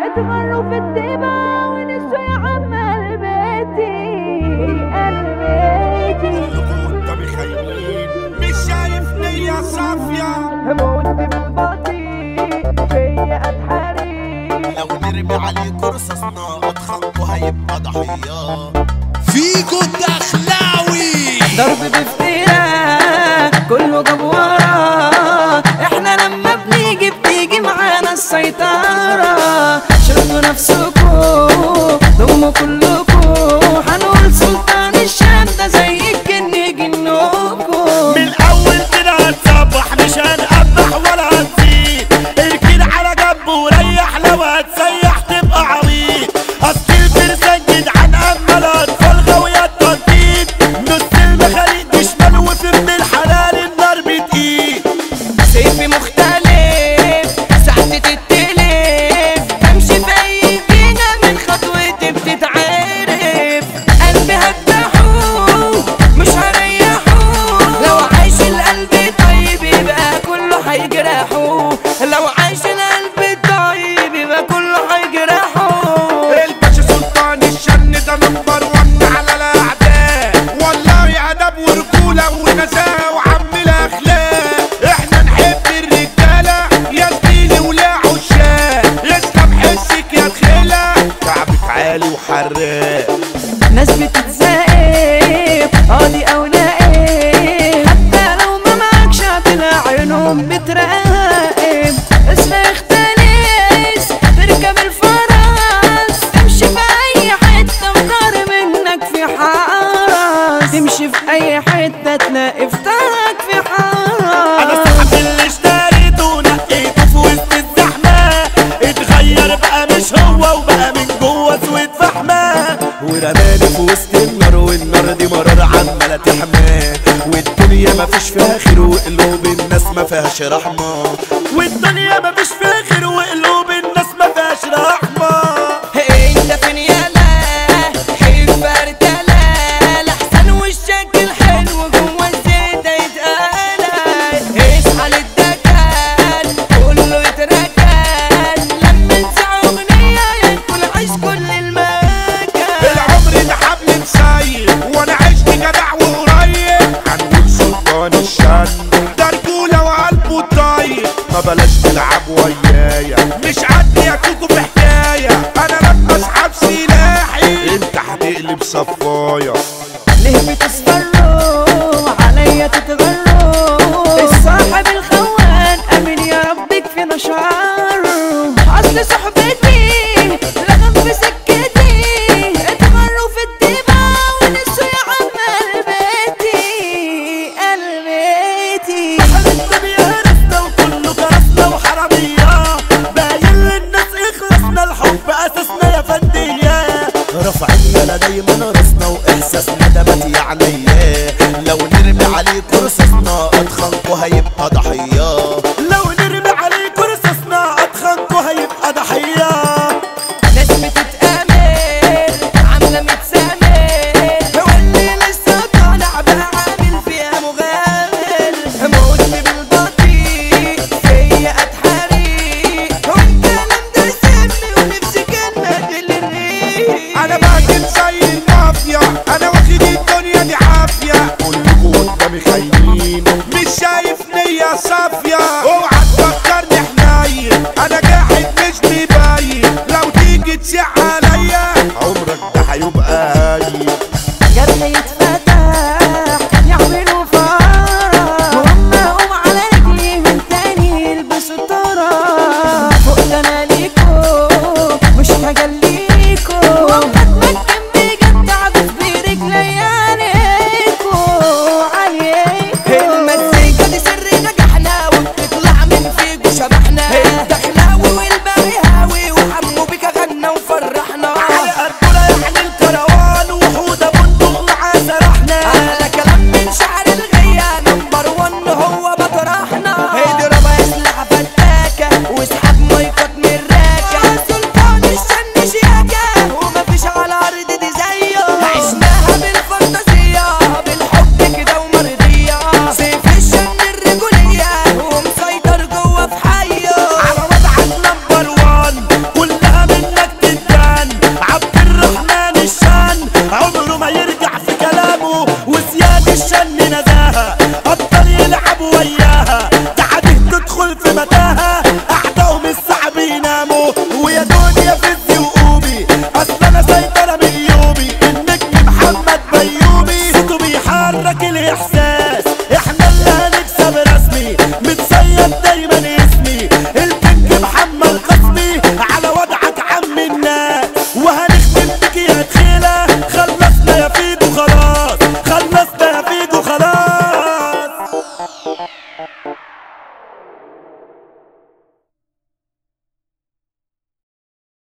اتغروا في الدماء ونسوا يا عم قلبتي قلبتي قدامي خاينين مش شايف نية صافية موت بالبطيء فيا اتحري لو نرمي عليكوا رصاصنا اضخمكوا هيبقى ضحية فيكو الدخلاوي ضرب بافتراء كله جاب ورا احنا لما بنيجي بتيجي معانا السيطرة شدوا نفسكوا ضموا كلكوا هنقول سلطان الشام ده زي الجن جنوكوا من الاول كده هتصبح مش هنقبح ولا هنزيد اركن على جنب وريح لو هتسيح تبقى عبيط اصل الفرسان جدعان اما الاطفال غاوية التنطيط نص المخاليق دي شمال وفي ابن الحلال النار بتقيل سيفي مختلف ساعتي تتلف بمشي في اي جينا من خطوتي بتتعرف قلبي هفتحه مش هريحه لو عايش القلب طيب يبقى كله هيجرحه لو عايش القلب طيب يبقى كله هيجرحه الباشا سلطان الشن ده نمبر ون على الاعداء والله ادب ورجوله ونزاهه وعم الاخلاق احنا نحب الرجاله يا زميلي ولا عشاق يسلم حسك يا تخيله كعبك عالي وحراق ناس بتتزاقف قاضي او نائب حتى لو ما معكش هتلاقي عينهم بتراقب اسم اختلس تركب الفرس تمشي في اي حته مطار منك في حرس تمشي في اي حته تلاقي فتاك في انا حرس صاحب اللي اشتريته ونقيته في وسط الزحمه اتغير بقى مش هو وبقى من جوه اسود فحمه ورماني في وسط النار والنار دي مرار عماله تحماه والدنيا ما فيش فيها خير وقلوب الناس ما فيهاش رحمه والدنيا ما فيش فيها خير وقلوب الناس ما فيهاش رحمه انت فين يالا حب ارتلا احسن وشك الحلو جوه الزيت يتقلق اصحى للدكان كله يتركن لما نسمع اغنيه يدخل عيش كل المكان العمر ده حبل مسيب وانا عشت جدع وقريب هنقول سلطان الشن ده رجوله وقلبه طيب ما بلاش تلعب ويايا مش عدي يا كوكو في حكايه انا لما اسحب سلاحي انت هتقلب صفايه ليه بتصفروا عليا تتغروا الصاحب الخوان امين يا رب يكفينا شر اصل صحبتي لغم في سكتي اتغروا في الدماء ونسوا يا عم قلبتي قلبتي الدنيا هرسنا وكله كرسنا وحرامية باين للناس اخلصنا الحب اساسنا يا فندية رفعنا دايما راسنا واحساسنا ده مات عليا لو نرمي عليكوا رصاصنا اتخنكوا هيبقى ضحية لو نرمي عليكوا رصاصنا اتخنكوا هيبقى ضحية ناس بتتآمر عاملة متسامر واللي لسه طالع بقى عامل فيها مغامر موت بالبطيء فيا اتحرق والكلام ده سمي ونفسي كان مقتل الريق انا باكل زي المافيا انا واخد الدنيا دي عافيه كلكوا قدامي خاينين مش شايف نية صافية اوعى تفكرني حنين انا قاعد مش مبين لو تيجي تسيح عليا عمرك ده هيبقى هايل جرح يتفتح يعملوا فرح وهم اقوم على رجلي من تاني يلبسوا الطرح فوق ده انا ليكو مش هجليكو وما اتمكن بجد عدد برجلي عليكو عليكو المزيكا دي سر نجاحنا وبتطلع من فيكو شبحنا الدخلاوي والباقي هاوي وحمو بيك غنى وفرح بندخل في متاهة أعدائهم الصعب يناموا ويا دنيا فزي وقومي أصل أنا سيطرة من يومي النجم محمد بيومي صوته بيحرك الإحساس